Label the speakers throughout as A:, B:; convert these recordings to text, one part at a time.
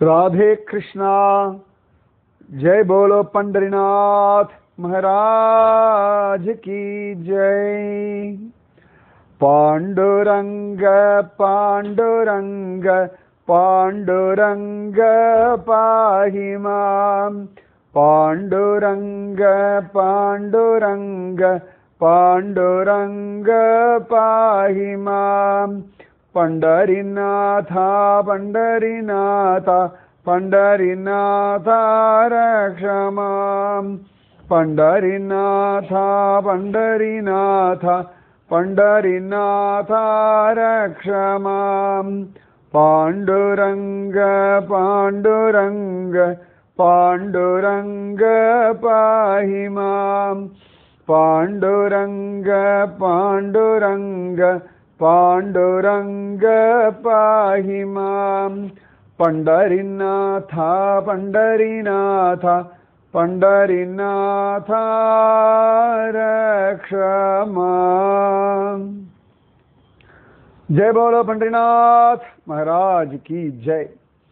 A: राधे कृष्णा जय बोलो पंडरीनाथ महाराज की जय पांडुरंग पांडुरंग पांडुरंग पाहि मां पांडुरंग पांडुरंग पांडुरंग पाहि मां पंडरीनाथा पंडरीनाथा पंडरीनाथा रक्ष मां पंडरीनाथा पंडरीनाथा पंडरीनाथा रक्ष मां पाण्डुरङ्ग पाण्डुरङ्ग पाण्डुरङ्ग पाहि मां पाण्डुरङ्ग पाण्डुरङ्ग पाण्डुरङ्ग पाहि मां पण्डरीनाथा पण्डरीनाथ पण्डरीनाथ रक्ष माम् जय बोलो पंडरीनाथ महाराज की जय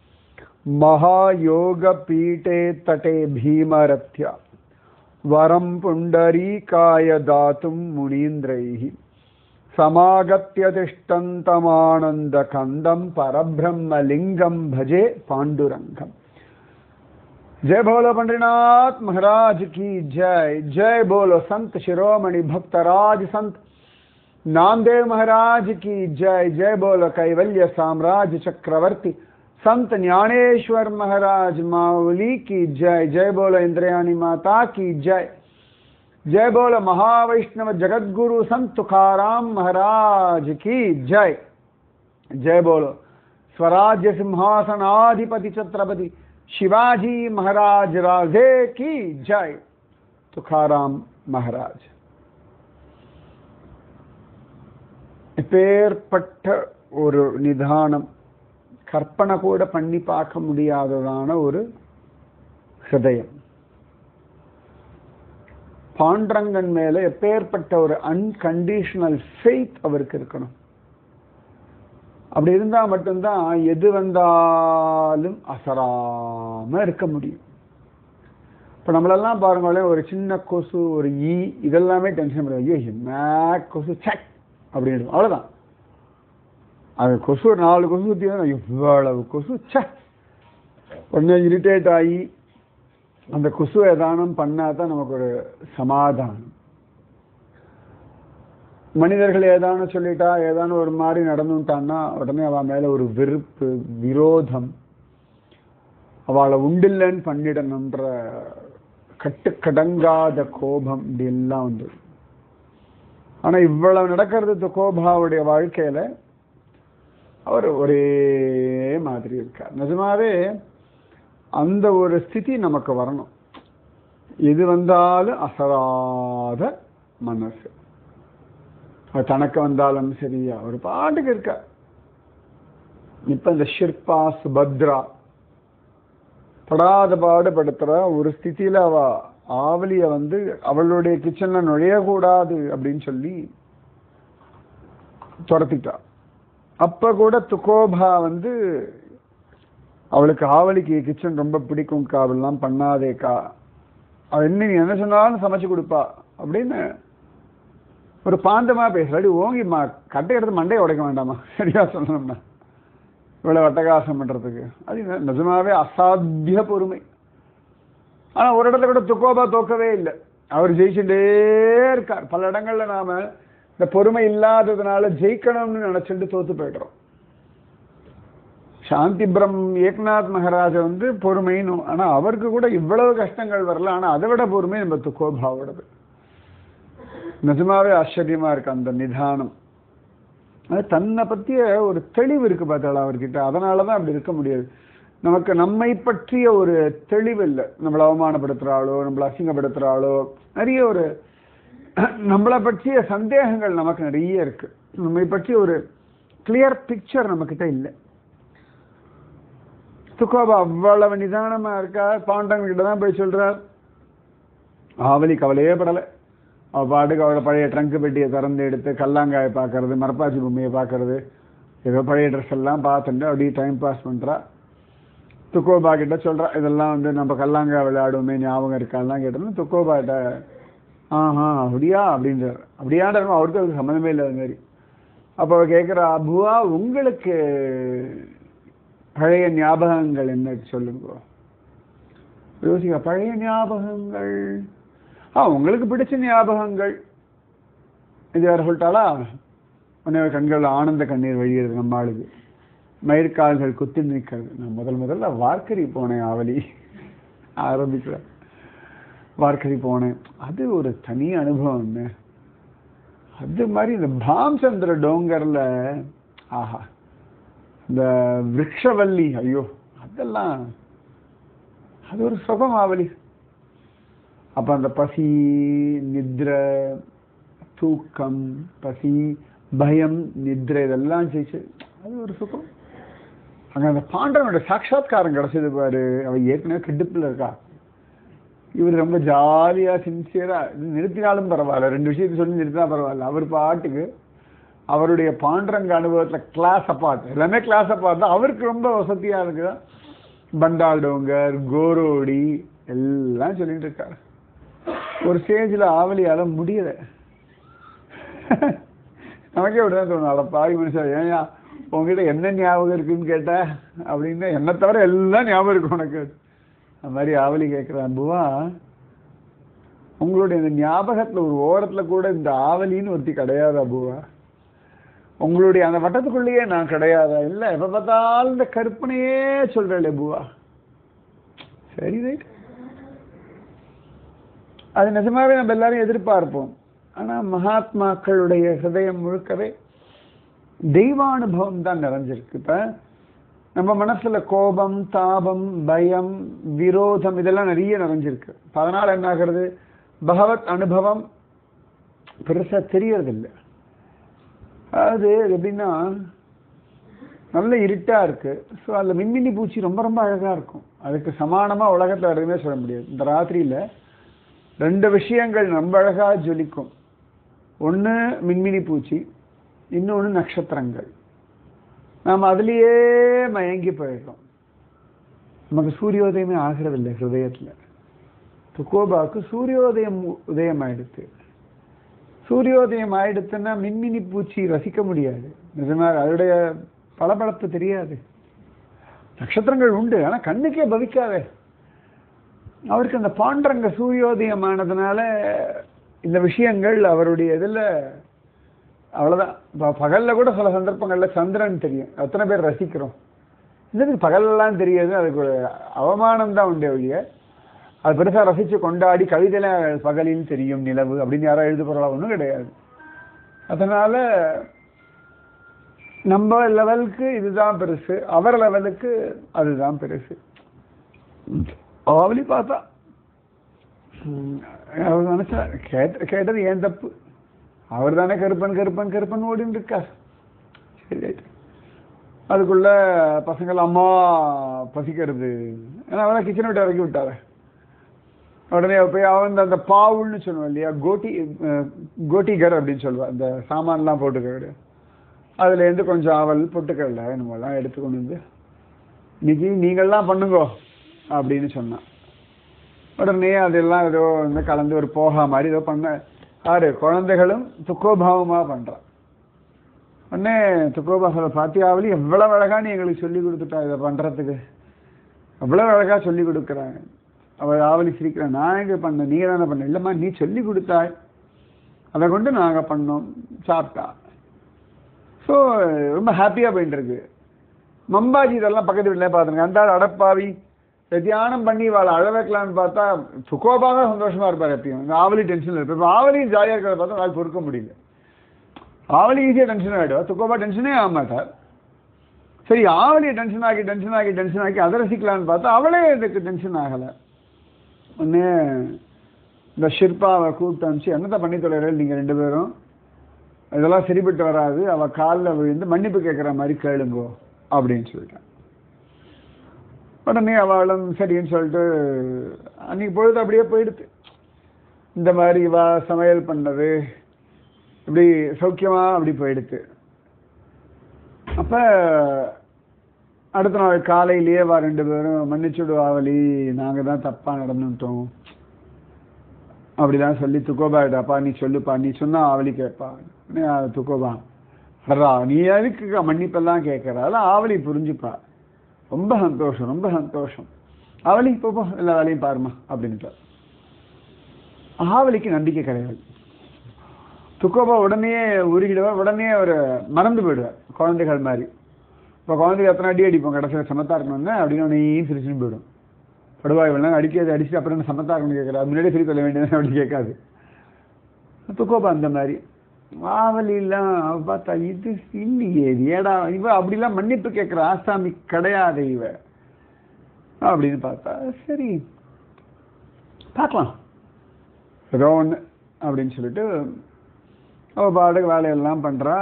A: महायोग पीठे तटे भीमरथ्या वरं पुण्डरीकाय दातुं मुनीन्द्रैः समागत्य तिष्ठन्तमानन्दकन्दं परब्रह्मलिङ्गं भजे पाण्डुरङ्गम् जय बोलो पंडरीनाथ महाराज की जय जय बोलो संत शिरोमणि भक्तराज संत नामदेव महाराज की जय जय बोलो कैवल्य साम्राज्य चक्रवर्ती संत ज्ञानेश्वर महाराज माउली की जय जय बोलो इंद्रयाणी माता की जय जय बोलो महावैष्णव जगत गुरु संत तुकाराम महाराज की जय जय बोलो स्वराज्य सिंहासनाधिपति छत्रपति शिवाजी महाराज राधे की जय तुकाराम महाराज இப்பேற்பட்ட ஒரு நிதானம் கற்பனை கூட பண்ணி பார்க்க முடியாததான ஒரு ஹிருதயம் பாண்டரங்கன் மேல எப்பேற்பட்ட ஒரு அன்கண்டிஷனல் ஃபெய்த் அவருக்கு இருக்கணும் அப்படி இருந்தா மட்டும்தான் எது வந்தாலும் அசராம இருக்க முடியும் இப்போ நம்மளெல்லாம் பாருங்களேன் ஒரு சின்ன கொசு ஒரு ஈ இதெல்லாமே டென்ஷன் பண்ணுவோம் ஐயோ என்ன கொசு சக் அப்படின்னு அவ்வளோதான் அது கொசு ஒரு நாலு கொசு ஊற்றி இவ்வளவு கொசு ச உடனே இரிட்டேட் ஆகி அந்த கொசு ஏதானும் பண்ணால் தான் நமக்கு ஒரு சமாதானம் மனிதர்கள் ஏதானும் சொல்லிட்டா ஏதானும் ஒரு மாதிரி நடந்துட்டான்னா உடனே அவன் மேலே ஒரு வெறுப்பு விரோதம் அவளை உண்டில்லன்னு பண்ணிடணுன்ற கட்டுக்கடங்காத கோபம் இப்படி எல்லாம் வந்து ஆனா இவ்வளவு நடக்கிறது துக்கோபாவுடைய வாழ்க்கையில அவர் ஒரே மாதிரி இருக்கார் நிஜமாவே அந்த ஒரு ஸ்திதி நமக்கு வரணும் எது வந்தாலும் அசராத மனசு அது தனக்கு வந்தாலும் சரியா ஒரு பாட்டுக்கு இருக்க இப்ப இந்த ஷிர்பா சுபத்ரா படாத பாடுபடுத்துற ஒரு ஸ்திதியில அவ ஆவலிய வந்து அவளுடைய கிச்சன்ல நுழையக்கூடாது அப்படின்னு சொல்லி துரத்திட்டா அப்ப கூட துக்கோபா வந்து அவளுக்கு ஆவலிக்கு கிச்சன் ரொம்ப பிடிக்கும்க்கா அவெல்லாம் பண்ணாதேக்கா அவ என்ன நீ என்ன சொன்னாலும் சமைச்சு கொடுப்பா அப்படின்னு ஒரு பாந்தமா பேசுறாடி ஓங்கிம்மா கட்டை எடுத்து மண்டையை உடைக்க வேண்டாமா சரியா சொல்லணும்னா இவ்வளவு வட்டகாசம் பண்றதுக்கு அது நிஜமாவே அசாத்திய பொறுமை ஆனா ஒரு இடத்துல கூட துக்கோபா தோக்கவே இல்லை அவர் ஜெயிச்சுட்டே இருக்கார் பல இடங்கள்ல நாம இந்த பொறுமை இல்லாததுனால ஜெயிக்கணும்னு நினைச்சுட்டு தோத்து போயிடுறோம் சாந்தி பிரம் ஏக்நாத் மகாராஜ வந்து பொறுமைன்னு ஆனா அவருக்கு கூட இவ்வளவு கஷ்டங்கள் வரல ஆனா அதை விட பொறுமை நம்ம துக்கோபாவோடது நிஜமாவே ஆச்சரியமா இருக்கு அந்த நிதானம் அது தன்னை பற்றிய ஒரு தெளிவு இருக்கு பார்த்தாளா அவர்கிட்ட அதனால தான் அப்படி இருக்க முடியாது நமக்கு நம்மை பற்றிய ஒரு தெளிவு இல்லை நம்மளை அவமானப்படுத்துகிறாளோ நம்மளை அசிங்கப்படுத்துகிறாளோ நிறைய ஒரு நம்மளை பற்றிய சந்தேகங்கள் நமக்கு நிறைய இருக்கு நம்மை பற்றி ஒரு கிளியர் பிக்சர் நம்மக்கிட்ட இல்லை துக்கோபா அவ்வளவு நிதானமா இருக்கா பாண்டவன் கிட்ட தான் போய் சொல்றார் ஆவலி கவலையே படலை அவ பாட்டுக்கு அவளோட பழைய ட்ரங்க் பெட்டியை திறந்து எடுத்து கல்லாங்காயை பார்க்கறது மரப்பாச்சி பொம்மையை பார்க்கறது ஏதோ பழைய ட்ரெஸ் எல்லாம் பார்த்துட்டு அப்படியே டைம் பாஸ் பண்றா துக்கோபா கிட்ட சொல்கிறான் இதெல்லாம் வந்து நம்ம கல்லாங்கா விளையாடுவோமே ஞாபகம் இருக்காலாம் கேட்டோம்னா துக்கோபா கிட்ட ஆஹா அப்படியா அப்படின்றார் அப்படியான்ற அவருக்கு அதுக்கு சம்மந்தமே இல்லாத மாதிரி அப்போ அவ கேட்குறா புவா உங்களுக்கு பழைய ஞாபகங்கள் என்ன சொல்லுங்க யோசிக்க பழைய ஞாபகங்கள் ஆ உங்களுக்கு பிடிச்ச ஞாபகங்கள் இது யார் சொல்லிட்டாளா உடனே கண்கள் ஆனந்த கண்ணீர் வழிகிறது நம்ம ஆளுக்கு மயிர்கால்கள் குத்தி நிற்கிறது நான் முதல் முதல்ல வார்க்கரி போனேன் ஆவலி ஆரம்பிக்கிறேன் வார்க்கரி போனேன் அது ஒரு தனி அனுபவம்னு அது மாதிரி இந்த பாம்சந்திர டோங்கர்ல ஆஹா இந்த விரக்ஷவல்லி ஐயோ அதெல்லாம் அது ஒரு சுகம் ஆவலி அப்ப அந்த பசி நித்ர தூக்கம் பசி பயம் நித்ரை இதெல்லாம் ஜெயிச்சு அது ஒரு சுகம் அங்க அந்த பாண்டவனோட சாட்சாத்காரம் கிடைச்சது பாரு அவ ஏற்கனவே கிடுப்புல இருக்கா இவர் ரொம்ப ஜாலியா சின்சியரா நிறுத்தினாலும் பரவாயில்ல ரெண்டு விஷயத்தை சொல்லி நிறுத்தினா பரவாயில்ல அவர் பாட்டுக்கு அவருடைய பாண்டரங்க அனுபவத்துல கிளாஸ் அப்பார்ட் எல்லாமே கிளாஸ் அப்பார்ட் தான் அவருக்கு ரொம்ப வசதியா இருக்குதா பண்டால் டோங்கர் கோரோடி எல்லாம் சொல்லிட்டு இருக்காரு ஒரு ஸ்டேஜில் ஆவலியால முடியல நமக்கே அப்படிதான் தோணும் அட பாவி மனுஷன் ஏன்யா உங்ககிட்ட என்ன ஞாபகம் இருக்குன்னு கேட்ட அப்படின்னு என்ன தவிர எல்லாம் ஞாபகம் இருக்கு உனக்கு அந்த மாதிரி ஆவலி கேட்குறான் புவா உங்களுடைய இந்த ஞாபகத்துல ஒரு ஓரத்துல கூட இந்த ஆவலின்னு ஒருத்தி கிடையாதா புவா உங்களுடைய அந்த வட்டத்துக்குள்ளேயே நான் கிடையாதா இல்ல எப்ப பார்த்தாலும் இந்த கற்பனையே சொல்றேன் புவா சரி ரைட் அது நிஜமாவே நம்ம எல்லாரும் எதிர்பார்ப்போம் ஆனா மகாத்மாக்களுடைய ஹிருதயம் முழுக்கவே தெய்வானுபவம் தான் நிறைஞ்சிருக்கு இப்ப நம்ம மனசுல கோபம் தாபம் பயம் விரோதம் இதெல்லாம் நிறைய நிறைஞ்சிருக்கு இப்ப அதனால என்ன ஆகுறது பகவத் அனுபவம் பெருசா தெரியறதில்லை அது எப்படின்னா நல்ல இருட்டா இருக்கு ஸோ அந்த மின்மினி பூச்சி ரொம்ப ரொம்ப அழகா இருக்கும் அதுக்கு சமானமா உலகத்துல எதுவுமே சொல்ல முடியாது இந்த ராத்திரியில ரெண்டு விஷயங்கள் ரொம்ப அழகா ஜொலிக்கும் ஒண்ணு மின்மினி பூச்சி இன்னொன்னு நட்சத்திரங்கள் நாம் அதுலேயே மயங்கி போயிடுறோம் நமக்கு சூரியோதயமே ஆகிறதில்லை ஹிருதயத்துல துக்கோபாவுக்கு சூரியோதயம் உதயம் ஆயிடுத்து சூரியோதயம் ஆயிடுத்துன்னா மின்மினி பூச்சி ரசிக்க முடியாது நிஜமாக அதோடைய பளபளப்பு தெரியாது நட்சத்திரங்கள் உண்டு ஆனா கண்ணுக்கே பவிக்காதே அவருக்கு அந்த பாண்டரங்க சூரியோதயம் ஆனதுனால இந்த விஷயங்கள் அவருடைய இதுல அவ்வளவுதான் இப்போ பகல்ல கூட சில சந்தர்ப்பங்கள்ல சந்திரன் தெரியும் எத்தனை பேர் ரசிக்கிறோம் இன்னதுக்கு பகல்லாம் தெரியாது அதுக்கு ஒரு அவமானம் தான் உண்டே ஒழிய அது பெருசா ரசிச்சு கொண்டாடி கவிதையில பகலில் தெரியும் நிலவு அப்படின்னு யாரோ எழுத போறா ஒன்றும் கிடையாது அதனால நம்ம லெவலுக்கு இதுதான் பெருசு அவர் லெவலுக்கு அதுதான் பெருசு ஆவலி பார்த்தா அவர் நினைச்சா கேட்ட கேட்டது ஏன் தப்பு அவர் தானே கருப்பன் கருப்பன் கருப்பன் ஓடின்னு இருக்கார் சரி ரைட் அதுக்குள்ள பசங்கள் அம்மா பசிக்கிறது ஏன்னா அவரை கிச்சனை விட்டு இறக்கி விட்டாரு உடனே போய் அவன் அந்த பாவுல்னு சொல்லுவான் இல்லையா கோட்டி கோட்டிகர் அப்படின்னு சொல்லுவான் அந்த சாமான்லாம் போட்டுக்கிறது அதுல இருந்து கொஞ்சம் அவல் பொட்டுக்கடல என்னமோலாம் எடுத்து கொண்டு வந்து இன்னைக்கு நீங்கள்லாம் பண்ணுங்கோ அப்படின்னு சொன்னான் உடனே அதெல்லாம் ஏதோ வந்து கலந்து ஒரு போகா மாதிரி ஏதோ பண்ண யாரு குழந்தைகளும் துக்கோபாவமா பண்றான் உடனே துக்கோபாசல பாத்தியாவலி எவ்வளவு அழகா நீ எங்களுக்கு சொல்லி கொடுத்துட்டா இதை பண்றதுக்கு எவ்வளவு அழகா சொல்லி கொடுக்குறாங்க அவள் ஆவலி சிரிக்கிறேன் நான் எங்க பண்ணேன் நீங்க தானே பண்ண இல்லம்மா நீ சொல்லி கொடுத்தாய் அதை கொண்டு நாங்க பண்ணோம் சாப்பிட்டா ஸோ ரொம்ப ஹாப்பியா போயிட்டு இருக்கு மம்பாஜி இதெல்லாம் பக்கத்து வீட்டில் பார்த்துருங்க அந்த ஆள் அடப்பாவி தியானம் பண்ணி இவாளை அழ வைக்கலான்னு பார்த்தா சுகோபாக சந்தோஷமா இருப்பார் எப்பயும் இந்த ஆவலி டென்ஷன்ல இருப்பார் இப்போ ஆவலி ஜாலியாக இருக்கிறத பார்த்தா நாள் பொறுக்க முடியல ஆவலி ஈஸியாக டென்ஷன் ஆகிடுவா துக்கோபா டென்ஷனே ஆக மாட்டார் சரி ஆவலியை டென்ஷன் ஆக்கி டென்ஷன் ஆக்கி டென்ஷன் ஆக்கி அதை ரசிக்கலான்னு பார்த்தா அவளே இதுக்கு டென்ஷன் ஆகலை ஒன்று இந்த ஷிர்பாவை கூப்பிட்டு அனுப்பிச்சு என்னத்தை பண்ணி தொலைறீர்கள் நீங்கள் ரெண்டு பேரும் இதெல்லாம் சரிப்பட்டு வராது அவள் காலில் விழுந்து மன்னிப்பு கேட்குற மாதிரி கேளுங்கோ அப்படின்னு சொல்லிட்டான் உடனே அவளும் சரின்னு சொல்லிட்டு அன்னைக்கு பொழுது அப்படியே போயிடுது இந்த மாதிரி வா சமையல் பண்ணது இப்படி சௌக்கியமா அப்படி போயிடுது அப்ப அடுத்த நாள் காலையிலேயே வா ரெண்டு பேரும் மன்னிச்சுடு ஆவலி நாங்கள் தான் தப்பாக நடந்துட்டோம் அப்படிதான் சொல்லி துக்கோபாயிட்டாப்பா நீ சொல்லுப்பா நீ சொன்னா ஆவலி கேட்பா உடனே அது துக்கோபா அடரா நீ எதுக்கு மன்னிப்பெல்லாம் கேட்கற அதெல்லாம் ஆவலி புரிஞ்சுப்பா ரொம்ப சந்தோஷம் ரொம்ப சந்தோஷம் ஆவலி இப்போ போ எல்லா வேலையும் பாருமா அப்படின்ட்டு ஆவலிக்கு நம்பிக்கை கிடையாது துக்கோபா உடனே உருகிடுவார் உடனே அவர் மறந்து போயிடுவார் குழந்தைகள் மாதிரி இப்போ குழந்தைக்கு எத்தனை அடி அடிப்போம் கடைசியில் சமத்தா இருக்கணும்னு அப்படின்னு உடனே சிரிச்சுன்னு போயிடும் படுவா இவெல்லாம் அடிக்காது அடிச்சுட்டு அப்புறம் என்ன சமத்தா இருக்கணும்னு கேட்குறா முன்னாடியே சொல்லி சொல்ல வேண்டியது அப்படி கேட்காது துக்கோபா அந்த மாதிரி ஆவலிலாம் அவ பார்த்தா இது இல்லையே இது ஏடா இவ அப்படிலாம் மன்னிப்பு கேட்குற ஆசாமி கிடையாது இவ அப்படின்னு பார்த்தா சரி பார்க்கலாம் ஏதோ ஒன்று அப்படின்னு சொல்லிட்டு அவள் பாட்டுக்கு வேலையெல்லாம் பண்ணுறா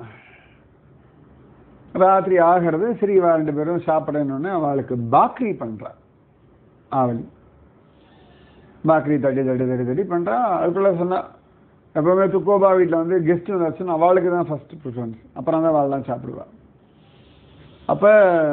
A: ராத்திரி ஆகிறது சரி இவா ரெண்டு பேரும் சாப்பிடணுன்னு அவளுக்கு பாக்ரி பண்ணுறா ஆவலி பாக்ரி தட்டி தட்டி தட்டி தட்டி பண்ணுறா அதுக்குள்ளே சொன்னா எப்பவுமே துக்கோபா வீட்டில் வந்து கெஸ்ட் வந்தாச்சுன்னா அவளுக்கு தான் ஃபர்ஸ்ட் ப்ரிஃபரன்ஸ் அப்புறம் தான் அவள்லாம் சாப்பிடுவா அப்போ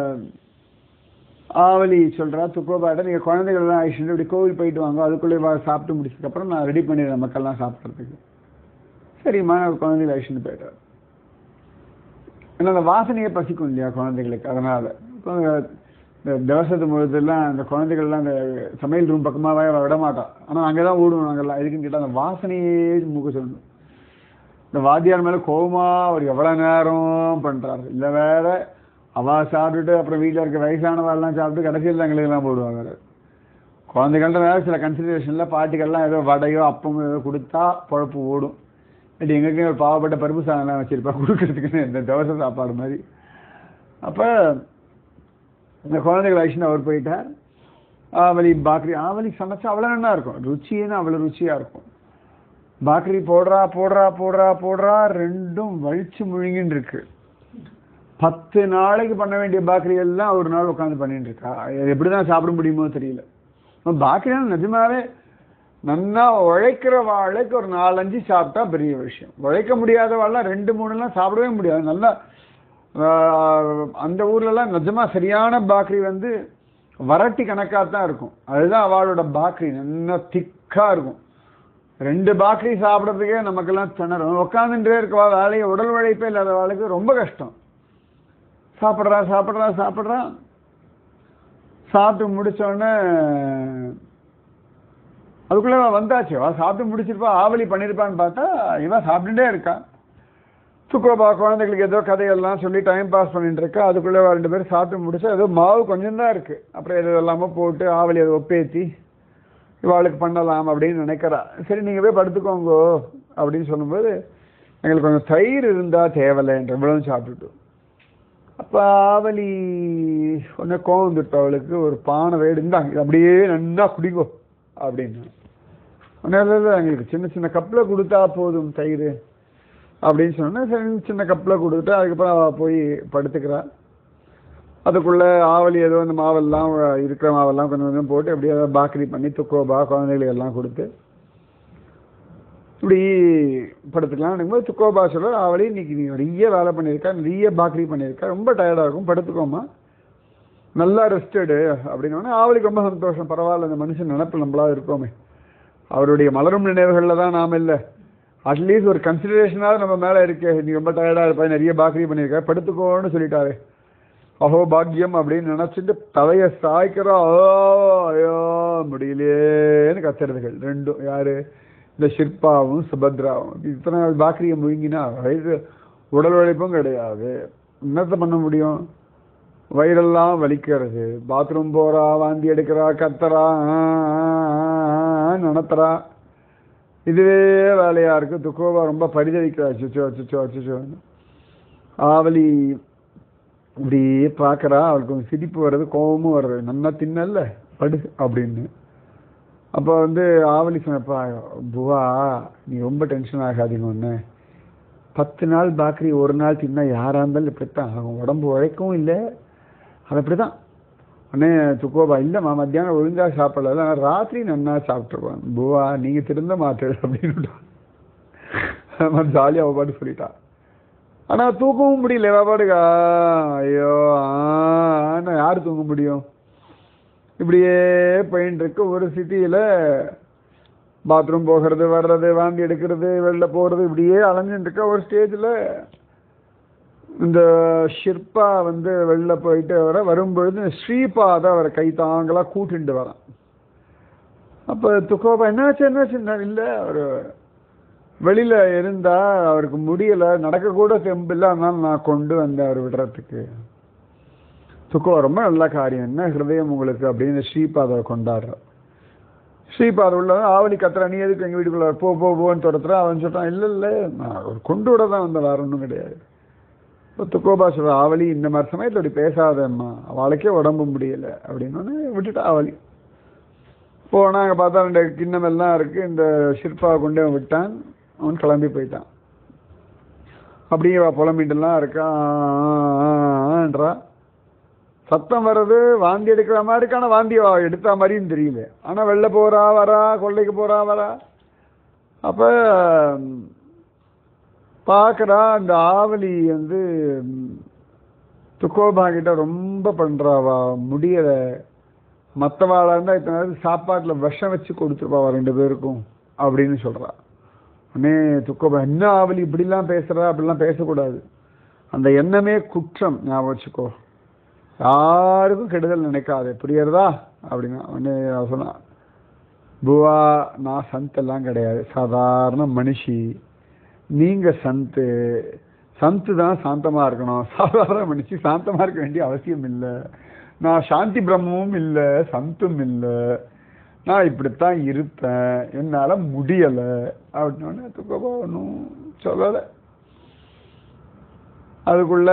A: ஆவலி சொல்கிறா துக்கோபாட்ட நீங்கள் குழந்தைகள்லாம் அழிச்சுட்டு இப்படி கோவில் போயிட்டு வாங்க அதுக்குள்ளே வா சாப்பிட்டு முடிச்சதுக்கப்புறம் நான் ரெடி பண்ணிடுறேன் மக்கள்லாம் சாப்பிட்றதுக்கு சரிம்மா நான் குழந்தைகளை அழிச்சுட்டு போயிட்டார் ஏன்னா அந்த வாசனையே பசிக்கும் இல்லையா குழந்தைகளுக்கு அதனால் இந்த தவசத்து முழுதெல்லாம் அந்த குழந்தைகள்லாம் அந்த சமையல் ரூம் பக்கமாகவே விட மாட்டான் ஆனால் அங்கே தான் ஓடுவோம் நாங்கள்லாம் எதுக்குன்னு கேட்டால் அந்த வாசனையே மூக்க சொல்லணும் இந்த வாத்தியார் மேலே கோவமா அவர் எவ்வளோ நேரம் பண்ணுறாரு இல்லை வேற அவா சாப்பிட்டுட்டு அப்புறம் வீட்டில் இருக்க வயசானவாள்லாம் சாப்பிட்டு கடைசியில் எங்களுக்கெல்லாம் போடுவாங்க வேறு குழந்தைகள்ட்ட வேற சில கன்சிடரேஷனில் பாட்டிகள்லாம் ஏதோ வடையோ அப்பமோ ஏதோ கொடுத்தா பொழப்பு ஓடும் இல்லாட்டி எங்களுக்கே ஒரு பாவப்பட்ட பருப்பு சாதம்லாம் வச்சிருப்பா கொடுக்கறதுக்குன்னு இந்த தவச சாப்பாடு மாதிரி அப்போ இந்த குழந்தைகள் ஆயிடுச்சுன்னு அவர் போயிட்டார் ஆவலி பாக்ரி ஆவலி சமைச்சா அவ்வளோ நல்லா இருக்கும் ருச்சின்னு அவ்வளோ ருச்சியாக இருக்கும் பாக்ரி போடுறா போடுறா போடுறா போடுறா ரெண்டும் வழிச்சு முழுங்கின்னு இருக்கு பத்து நாளைக்கு பண்ண வேண்டிய பாக்கரி எல்லாம் ஒரு நாள் உட்காந்து பண்ணிட்டு இருக்கா இது எப்படி தான் சாப்பிட முடியுமோ தெரியல பாக்கரியான நிஜமாவே நன்னா உழைக்கிற வாழைக்கு ஒரு நாலஞ்சு சாப்பிட்டா பெரிய விஷயம் உழைக்க முடியாத வாழலாம் ரெண்டு மூணுலாம் சாப்பிடவே முடியாது நல்லா ஆஹ், அந்த ஊர்லலாம் நிஜமா சரியான பாக்கரி வந்து வரட்டி கணக்காக தான் இருக்கும் அதுதான் அவளோட பாக்கரி நல்லா திக்காக இருக்கும் ரெண்டு பாக்கரி சாப்பிட்றதுக்கே நமக்கெல்லாம் திணறும் உட்காந்துட்டே இருக்கவா வேலையை உடல் உழைப்பே இல்லாத வேலைக்கு ரொம்ப கஷ்டம் சாப்பிட்றா சாப்பிட்றா சாப்பிட்றா சாப்பிட்டு முடிச்ச உடனே அதுக்குள்ளே அவ வந்தாச்சு அவ சாப்பிட்டு முடிச்சிருப்பா ஆவலி பண்ணியிருப்பான்னு பார்த்தா இவன் சாப்பிட்டுட்டே இருக்கா சுக்கோபா குழந்தைகளுக்கு ஏதோ கதையெல்லாம் சொல்லி டைம் பாஸ் பண்ணிட்டு இருக்கா அதுக்குள்ளே அவ ரெண்டு பேரும் சாப்பிட்டு முடிச்சா ஏதோ மாவு கொஞ்சம் தான் இருக்கு அப்புறம் எது எல்லாமோ போட்டு ஆவலி அதை ஒப்பேத்தி இவாளுக்கு பண்ணலாம் அப்படின்னு நினைக்கிறா சரி நீங்கள் போய் படுத்துக்கோங்கோ அப்படின்னு சொல்லும்போது எங்களுக்கு கொஞ்சம் தயிர் இருந்தால் தேவையில்லைன்ற இவ்வளவு சாப்பிட்டுட்டு அப்போ ஆவலி ஒன்று கோவம் வந்துட்டு அவளுக்கு ஒரு பானை வேடு இருந்தாங்க இது அப்படியே நன்னா குடிங்கோ அப்படின்னு உடனே இல்லை, இல்லை, எங்களுக்கு சின்ன சின்ன கப்பில் கொடுத்தா போதும் தயிர் அப்படின்னு சொன்னோன்னே சரி சின்ன கப்பில் கொடுத்துட்டு அதுக்கப்புறம் அவள் போய் படுத்துக்கிறா அதுக்குள்ளே ஆவலி ஏதோ இந்த மாவெல்லாம் இருக்கிற மாவெல்லாம் கொஞ்சம் கொஞ்சம் போட்டு அப்படியே அதை பாக்கரி பண்ணி துக்கோபா குழந்தைகளுக்கு எல்லாம் கொடுத்து இப்படி படுத்துக்கலாம் போது துக்கோபா சொல்ல ஆவலி இன்னைக்கு நீ நிறைய வேலை பண்ணியிருக்கா நிறைய பாக்கரி பண்ணியிருக்கா ரொம்ப டயர்டாக இருக்கும் படுத்துக்கோமா நல்லா ரெஸ்டடு அப்படின்னோடனே ஆவலிக்கு ரொம்ப சந்தோஷம் பரவாயில்ல இந்த மனுஷன் நினப்பில் நம்மளா இருக்கோமே அவருடைய மலரும் நினைவுகளில் தான் நாம் இல்லை அட்லீஸ்ட் ஒரு கன்சிடரேஷனாவது நம்ம மேலே இருக்கு நீ ரொம்ப டயர்டாக இருப்பா நிறைய பாக்கரி பண்ணியிருக்கா படுத்துக்கோன்னு சொல்லிட்டாரு அஹோ பாக்கியம் அப்படின்னு நினச்சிட்டு தலையை சாய்க்கிறா "ஆ, ஐயோ முடியலையேன்னு கத்துறதுகள் ரெண்டும் யாரு இந்த ஷிர்பாவும் சுபத்ராவும் இத்தனை நாள் பாக்கரியை முழுங்கினா வயிறு உடல் உழைப்பும் கிடையாது என்னத்தை பண்ண முடியும் வயிறெல்லாம் வலிக்கிறது பாத்ரூம் போறா வாந்தி எடுக்கிறா கத்துறா ஆ, ஆ, ஆ, ஆ, நடத்துறா இதுவே வேலையா இருக்கு துக்கோவா ரொம்ப பரிதவிக்கிறா அச்சுச்சோ அச்சுச்சோ அச்சுச்சோன்னு ஆவலி இப்படியே பார்க்கறா அவளுக்கு கொஞ்சம் சிரிப்பு வர்றது கோபமும் வர்றது நல்லா தின்னல்ல படு அப்படின்னு அப்போ வந்து ஆவலி சொன்னப்பா புவா நீ ரொம்ப டென்ஷன் ஆகாதீங்க ஒன்று பத்து நாள் பாக்கரி ஒரு நாள் தின்னா யாராக இருந்தாலும் இப்படித்தான் ஆகும் உடம்பு உழைக்கவும் இல்லை அது அப்படி தான் உடனே துக்கோபா இல்லைம்மா மத்தியானம் ஒழுங்காக சாப்பிடல ஆனால் ராத்திரி நன்னா சாப்பிட்ருவான் புவா நீங்கள் திருந்த மாட்டேன் அப்படின்னு ஜாலியாக அவ பாட்டு சொல்லிட்டா ஆனா தூக்கவும் முடியல இவ பாட்டுக்கா ஐயோ ஆனா யாரு தூங்க முடியும் இப்படியே போயின்னு இருக்கு ஒரு சிட்டியில பாத்ரூம் போகிறது வர்றது வாந்தி எடுக்கிறது வெளில போறது இப்படியே அலைஞ்சுட்டு இருக்க ஒரு ஸ்டேஜில் இந்த ஷிர்பா வந்து வெளில போயிட்டு வர வரும்பொழுது ஸ்ரீபாத அவரை கை தாங்களா கூட்டிட்டு வரான் அப்போ துக்கோபா என்னாச்சு என்னாச்சு இல்லை அவர் வெளியில இருந்தா அவருக்கு முடியல நடக்கக்கூட தெம்பில்லை அதனால நான் கொண்டு வந்தேன் அவர் விடுறதுக்கு துக்கோ ரொம்ப நல்ல காரியம் என்ன ஹிருதயம் உங்களுக்கு அப்படின்னு ஸ்ரீபாதை கொண்டாடுற ஸ்ரீபாத உள்ள ஆவணி கத்துற நீ எதுக்கு எங்க வீட்டுக்குள்ள வர? போ போ போன்னு துரத்துற அவன் சொல்றான் இல்ல இல்ல நான் ஒரு கொண்டு விட தான் வந்த வேற ஒன்றும் கிடையாது இப்போ துக்கோபா சொல்ற ஆவலி இந்த மாதிரி சமயத்தில் அப்படி பேசாதம்மா அவளுக்கே உடம்பு முடியல அப்படின்னு விட்டுட்டா ஆவலி போனா அங்கே பார்த்தா ரெண்டு கிண்ணம் எல்லாம் இருக்கு இந்த ஷிர்பாவை கொண்டு அவன் விட்டான் அவன் கிளம்பி போயிட்டான் அப்படியே அவ புலம்பிட்டுலாம் இருக்கான்றா சத்தம் வர்றது வாந்தி எடுக்கிற மாதிரி இருக்கு ஆனா வாந்தி அவ எடுத்த மாதிரியும் தெரியல ஆனா வெளில போறா வரா கொள்ளைக்கு போறா வரா அப்ப ம், பார்க்கறா அந்த ஆவலி வந்து ம், துக்கோபா கிட்ட ரொம்ப பண்றாவா முடியல மற்றவாளா இருந்தா இத்தனை நேரத்துக்கு சாப்பாட்டுல விஷம் வச்சு கொடுத்துருப்பாவா ரெண்டு பேருக்கும் அப்படின்னு சொல்றா உடனே துக்கோபா என்ன ஆவலி இப்படிலாம் பேசுறா அப்படிலாம் பேசக்கூடாது அந்த எண்ணமே குற்றம் ஞாபகம் வச்சுக்கோ யாருக்கும் கெடுதல் நினைக்காது புரியுறதா அப்படின்னா உடனே அவ சொன்னா புவா நான் சந்த் எல்லாம் கிடையாது சாதாரண மனுஷி நீங்க சந்து சந்து தான் சாந்தமா இருக்கணும் சாதாரண மனுஷி சாந்தமா இருக்க வேண்டிய அவசியம் இல்லை நான் சாந்தி பிரம்மமும் இல்லை சந்தும் இல்லை நான் இப்படித்தான் இருப்பேன் என்னால முடியல அப்படின்னு துக்கபா ஒன்றும் சொல்லலை அதுக்குள்ள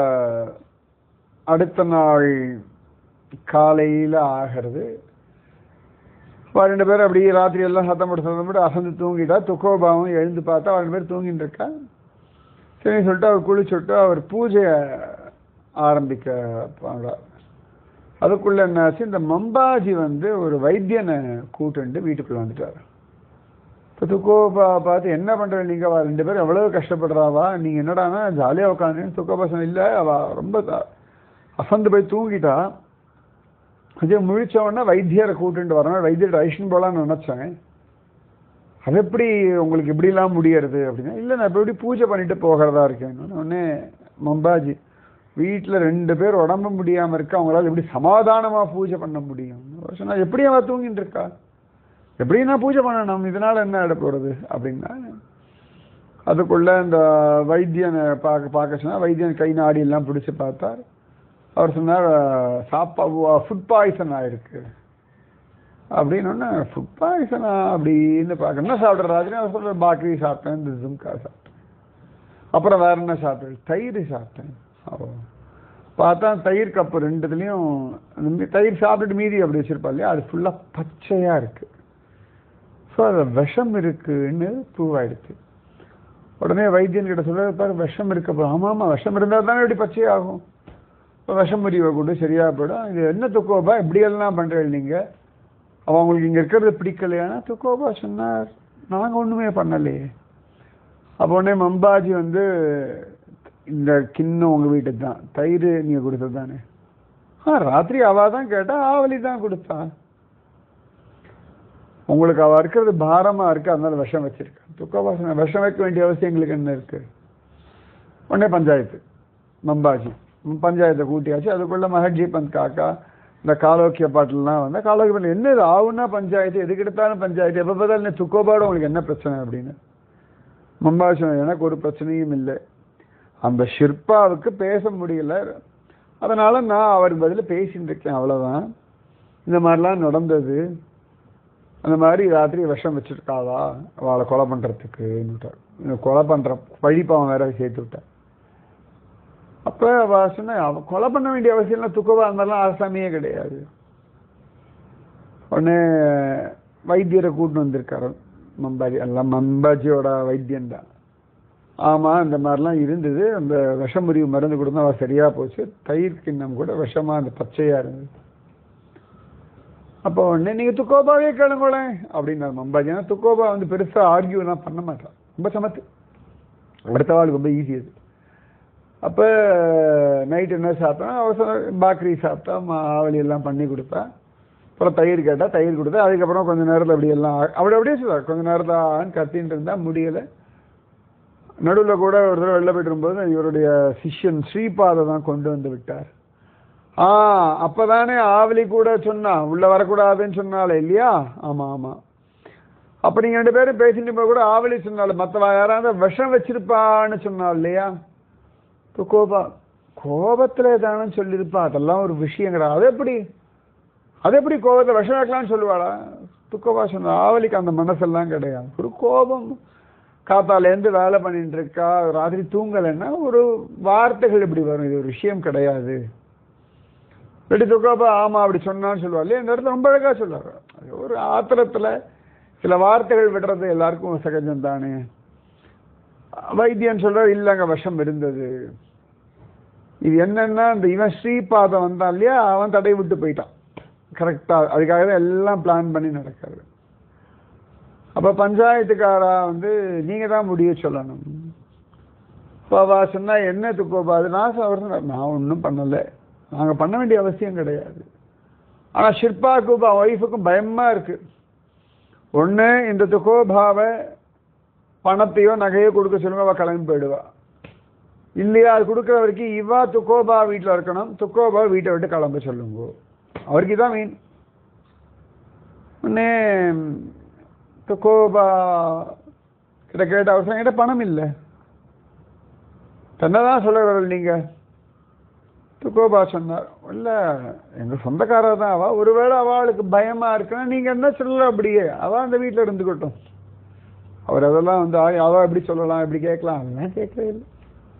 A: அடுத்த நாள் காலையில ஆகிறது அவ ரெண்டு பேரும் அப்படியே ராத்திரி எல்லாம் சத்தம் போட்டு சத்தம் போட்டு அசந்து தூங்கிட்டா துக்கோபாவும் எழுந்து பார்த்தா அவள் ரெண்டு பேரும் தூங்கிட்டு இருக்கா சரி சொல்லிட்டு அவர் குளிச்சுட்டு அவர் பூஜையை ஆரம்பிக்க போனார் அதுக்குள்ள என்னாச்சு இந்த மம்பாஜி வந்து ஒரு வைத்தியனை கூட்டுண்டு வீட்டுக்குள்ள வந்துட்டார் இப்போ துக்கோபா பார்த்து என்ன பண்ற நீங்க அவ ரெண்டு பேரும் எவ்வளவு கஷ்டப்படுறாவா நீங்க என்னடானா ஜாலியா உட்காந்து துக்கோபா சொன்ன இல்ல அவ ரொம்ப த- அசந்து போய் தூங்கிட்டா அதே முழிச்ச உடனே வைத்தியரை கூட்டிட்டு வரணும் வைத்தியர் ஐஷன் போலான்னு நினைச்சேன் அது எப்படி உங்களுக்கு இப்படிலாம் முடியறது அப்படின்னா இல்லை நான் இப்போ எப்படி பூஜை பண்ணிட்டு போகிறதா இருக்கேன் உடனே மம்பாஜி வீட்டில் ரெண்டு பேர் உடம்பு முடியாம இருக்கா அவங்களால எப்படி சமாதானமா பூஜை பண்ண முடியும் அவர் சொன்னா எப்படி அவ தூங்கிட்டு இருக்கா எப்படி நான் பூஜை பண்ணணும் இதனால என்ன ஆயிட போறது அப்படின்னா அதுக்குள்ள இந்த வைத்தியனை பார்க்க பார்க்க சொன்னா வைத்தியன் கை நாடி எல்லாம் பிடிச்சு பார்த்தார் அவர் சொன்னார் சாப்பா ஃபுட் பாய்சன் ஆயிருக்கு அப்படின்னு ஒன்று ஃபுட் பாய்சனா அப்படின்னு பார்க்க என்ன சாப்பிட்ற ராத்திரி அவர் சொல்ற பாக்கரி சாப்பிட்டேன் இந்த ஜும்கா சாப்பிட்டேன் அப்புறம் வேற என்ன சாப்பிட்டேன் தயிர் சாப்பிட்டேன் ஓ பார்த்தா தயிர் கப்பு ரெண்டுத்துலேயும் அந்த மீ- தயிர் சாப்பிட்டுட்டு மீதி அப்படி வச்சிருப்பா இல்லையா அது ஃபுல்லாக பச்சையாக இருக்கு ஸோ அதில் விஷம் இருக்குன்னு ப்ரூவ் ஆயிடுச்சு உடனே வைத்தியன் கிட்ட சொல்ல பாரு விஷம் இருக்கு அப்போ ஆமாம் ஆமாம் விஷம் இருந்தால் தானே இப்படி பச்சையாகும் இப்போ விஷம் முறிவை கொண்டு சரியா போயிடும் இது என்ன துக்கோபா இப்படியெல்லாம் பண்ணுறீங்க நீங்கள் அவன் உங்களுக்கு இங்கே இருக்கிறது பிடிக்கலையானா துக்கோபா சொன்னார் நாங்கள் ஒன்றுமே பண்ணலையே அப்போ உடனே மம்பாஜி வந்து இந்த கிண்ணம் உங்கள் வீட்டுக்கு தான் தயிர் நீங்கள் கொடுத்தது தானே ஆ ராத்திரி அவள் தான் கேட்டா ஆவலி தான் கொடுத்தா உங்களுக்கு அவ இருக்கிறது பாரமா இருக்கு அதனால விஷம் வச்சிருக்கா துக்கவாசனை விஷம் வைக்க வேண்டிய அவசியம் எங்களுக்கு என்ன இருக்கு உடனே பஞ்சாயத்து மம்பாஜி ம், பஞ்சாயத்தை கூட்டியாச்சு அதுக்குள்ள மஹட்ஜி பந்த் காக்கா இந்த காலோக்கிய பாட்டுலாம் வந்து காலோக்கிய பாட்டு என்ன இது ஆவுன்னா பஞ்சாயத்து எதுக்கு எடுத்தாலும் பஞ்சாயத்து எப்போ பார்த்தாலும் என்ன துக்கோபாடு உங்களுக்கு என்ன பிரச்சனை அப்படின்னு மம்பாஜி சொன்னார், எனக்கு ஒரு பிரச்சனையும் இல்லை அந்த ஷிர்பாவுக்கு பேச முடியல அதனால நான் அவர் பதிலா பேசிட்டு இருக்கேன் அவ்வளவுதான் இந்த மாதிரிலாம் நடந்தது அந்த மாதிரி ராத்திரி விஷம் வச்சிருக்காளா அவளை கொலை பண்றதுக்குன்னுட்டார் இந்த கொலை பண்ற பழிப்பாவன் வேற சேர்த்து விட்டார் அப்ப அவ சொன்ன அவ கொலை பண்ண வேண்டிய அவசியம் இல்லை துக்கவா இருந்தாலும் ஆசாமியே கிடையாது உடனே வைத்தியரை கூட்டின்னு வந்திருக்காரு மம்பாஜி எல்லாம் மம்பாஜியோட வைத்தியம் தான் ஆமா இந்த மாதிரிலாம் இருந்தது அந்த விஷமுறிவு மருந்து கொடுத்தா அவ சரியா போச்சு தயிர் கிண்ணம் கூட விஷமா அந்த பச்சையா இருந்தது அப்போ உடனே நீங்க துக்கோபாவே கேளுங்களேன் அப்படின்னாரு மம்பாஜி ஏன்னா துக்கோபா வந்து பெருசா ஆர்கியூலாம் பண்ண மாட்டான் ரொம்ப சமத்து அடுத்த வாழ் ரொம்ப ஈஸி அது அப்போ நைட் என்ன சாப்பிட்டேன் அவசரம் பாக்கரி சாப்பிட்டா மா- ஆவலி எல்லாம் பண்ணி கொடுத்தா அப்புறம் தயிர் கேட்டால் தயிர் கொடுத்தா அதுக்கப்புறம் கொஞ்ச நேரத்தில் அப்படி எல்லாம் ஆ- அப்படி அப்படியே சொல்லுவார் கொஞ்ச நேரத்தில் ஆன்னு கத்தின்னு இருந்தா முடியலை நடுவில் கூட ஒரு தடவை வெளில போயிட்டு இருக்கும்போது இவருடைய சிஷ்யன் ஸ்ரீபாதை தான் கொண்டு வந்து விட்டார் ஆ அப்பதானே ஆவலி கூட சொன்னா உள்ள வரக்கூடாதுன்னு சொன்னாலே இல்லையா ஆமா ஆமா அப்ப நீங்க ரெண்டு பேரும் பேசிட்டு போது கூட ஆவலி சொன்னால மத்தவ யாராவது விஷம் வச்சிருப்பான்னு சொன்னா இல்லையா இப்போ கோபா கோபத்துல ஏதானு சொல்லியிருப்பா அதெல்லாம் ஒரு விஷயம் கிடையாது அது எப்படி அது எப்படி கோபத்தை விஷம் வைக்கலாம்னு சொல்லுவாளா துக்கோபா சொன்னா ஆவலிக்கு அந்த மனசெல்லாம் கிடையாது ஒரு கோபம் காத்தாலேருந்து வேலை பண்ணிட்டு இருக்கா ராத்திரி தூங்கலைன்னா ஒரு வார்த்தைகள் இப்படி வரும் இது ஒரு விஷயம் கிடையாது வெடி துக்கோபா ஆமா அப்படி சொன்னான்னு சொல்லுவா இல்லையா இந்த இடத்துல ரொம்ப அழகா சொல்லுவாங்க அது ஒரு ஆத்திரத்துல சில வார்த்தைகள் விடுறது எல்லாருக்கும் சகஜம் தானே வைத்தியன் சொல்றாரு இல்லைங்க விஷம் இருந்தது இது என்னன்னா இந்த இவன் ஸ்ரீபாதம் வந்தான் இல்லையா அவன் தடை விட்டு போயிட்டான் கரெக்டா அதுக்காக தான் எல்லாம் பிளான் பண்ணி நடக்கிறது அப்ப பஞ்சாயத்துக்காரா வந்து நீங்க தான் முடிய சொல்லணும் இப்போ அவ சொன்னா என்ன துக்கோபா அது நான் அவர் சொன்னார் நான் ஒன்றும் பண்ணலை நாங்க பண்ண வேண்டிய அவசியம் கிடையாது ஆனா ஷில்பாவுக்கும் ஒய்ஃபுக்கும் பயமா இருக்கு ஒண்ணு இந்த துக்கோபாவை பணத்தையோ நகையோ கொடுக்க சொல்லுங்க அவ கிளம்பி போயிடுவா இல்லையா அது கொடுக்குற வரைக்கும் இவா துக்கோபா வீட்டில் இருக்கணும் துக்கோபா வீட்டை விட்டு கிளம்ப சொல்லுங்க அவருக்கு இதான் மீன் உடனே துக்கோபா கிட்ட கேட்ட அவர் சொன்னார், என்கிட்ட பணம் இல்லை என்னதான் சொல்லுறவர்கள் நீங்க துக்கோபா சொன்னார் இல்ல எங்க சொந்தக்காரர் தான் அவ ஒருவேளை அவளுக்கு பயமா இருக்குன்னா நீங்க என்ன சொல்லல அப்படியே அவ அந்த வீட்டுல இருந்துக்கட்டும் அவர் அதெல்லாம் வந்து ஆ, அவ எப்படி சொல்லலாம் எப்படி கேட்கலாம் அதெல்லாம் கேட்கவே இல்லை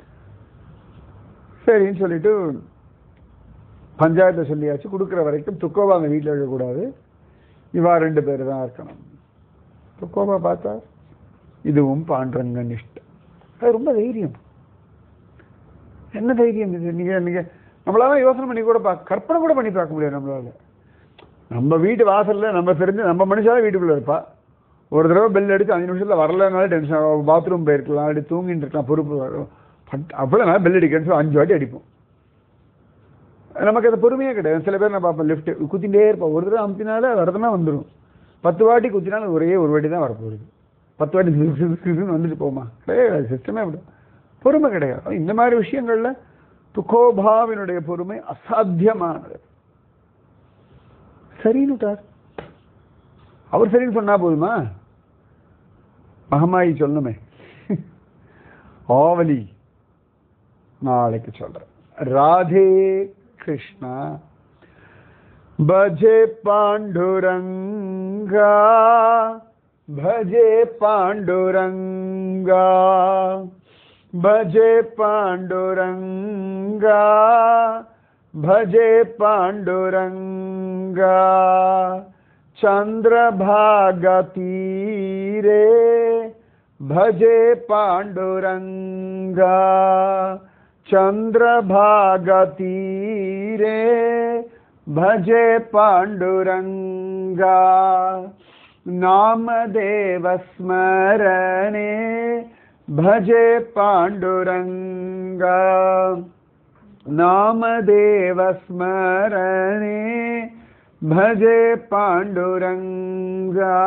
A: சரின்னு சொல்லிட்டு பஞ்சாயத்தை சொல்லியாச்சு கொடுக்குற வரைக்கும் துக்கோபா அந்த வீட்டில் இருக்கக்கூடாது இவா ரெண்டு பேர் தான் இருக்கணும் துக்கோபா பார்த்தா இதுவும் பாண்டரங்க நிஷ்டம் அது ரொம்ப தைரியம் என்ன தைரியம் இது நீங்க நீங்க நம்மளால யோசனை பண்ணி கூட பார்க்க கற்பனை கூட பண்ணி பார்க்க முடியாது நம்மளால நம்ம வீட்டு வாசல்ல நம்ம தெரிஞ்சு நம்ம மனுஷாவே வீட்டுக்குள்ள இருப்பா ஒரு தடவை பெல் அடிச்சு அஞ்சு நிமிஷத்துல வரலனாலும் டென்ஷன் ஆகும் பாத்ரூம் போயிருக்கலாம் அப்படி தூங்கிட்டு இருக்கலாம் பொறுப்பு வரும் பட் அவ்வளோ நான் பெல் அடிக்கன்னு சொல்லி அஞ்சு வாட்டி அடிப்போம் நமக்கு அது பொறுமையே கிடையாது சில பேர் நான் பார்ப்பேன் லிஃப்ட் குத்திட்டே இருப்போம் ஒரு தடவை அமுத்தினால வரதுனா வந்துடும் பத்து வாட்டி குத்தினாலும் ஒரே ஒரு வாட்டி தான் வரப்போகுது பத்து வாட்டி சிசு சிசு சிசுன்னு வந்துட்டு போமா கிடையாது சிஸ்டமே அப்படி பொறுமை கிடையாது இந்த மாதிரி விஷயங்கள்ல துக்கோபாவினுடைய பொறுமை அசாத்தியமானது சரின்னுட்டார் அவர் சரின்னு சொன்னா போதுமா மகமாயி சொல்லணுமே ஆவலி நாளைக்கு சொல்றேன் ராதே கிருஷ்ணா பஜே பாண்டுரங்கா பஜே பாண்டுரங்கா भजे पाण्डुरङ्गा भजे पाण्डुरङ्गा चन्द्रभागतीरे भजे पाण्डुरङ्गा चन्द्रभागतीरे भजे पाण्डुरङ्गा नामदेवस्मरणे भजे पाण्डुरङ्गा नामदेवस्मरणे भजे पाण्डुरङ्गा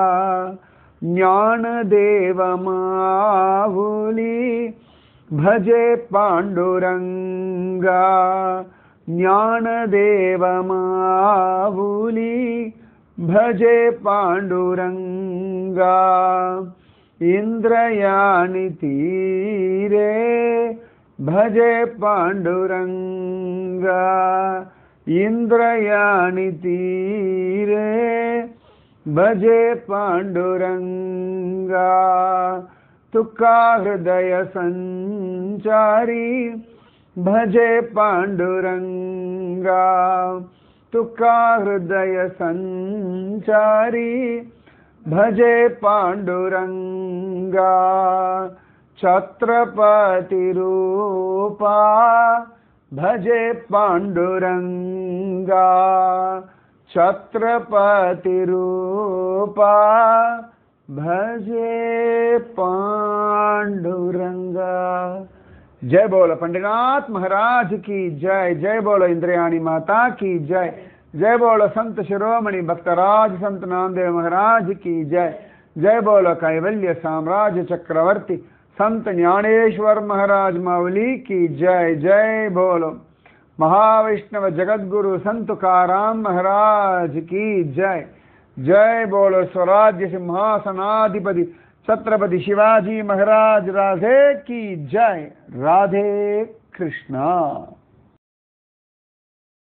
A: ज्ञानदेवमाहुली भजे पाण्डुरङ्गा ज्ञानदेवमाहुली भजे पाण्डुरङ्गा इन्द्रयाणि तीरे भजे पाण्डुरङ्गा इन्द्रयाणि तीरे भजे पाण्डुरङ्गा तुका हृदय सञ्चारी भजे पाण्डुरङ्गा तुका हृदय सञ्चारी भजे पाण्डुरङ्गा छत्रपतिरूपा भजे पाण्डुरङ्गा छत्रपतिरूपा भजे पाण्डुरङ्गा जय बोलो पंडितनाथ महाराज की जय जय बोलो इंद्रयाणी माता की जय जय बोलो संत शिरोमणि भक्तराज संत नामदेव महाराज की जय जय बोलो कैवल्य साम्राज्य चक्रवर्ती संत ज्ञानेश्वर महाराज मावली की जय जय बोलो महाविष्णव जगद्गुरु संत तुकाराम महाराज की जय जय बोलो स्वराज्य सिंहासनाधिपति छत्रपति शिवाजी महाराज राधे की जय राधे कृष्णा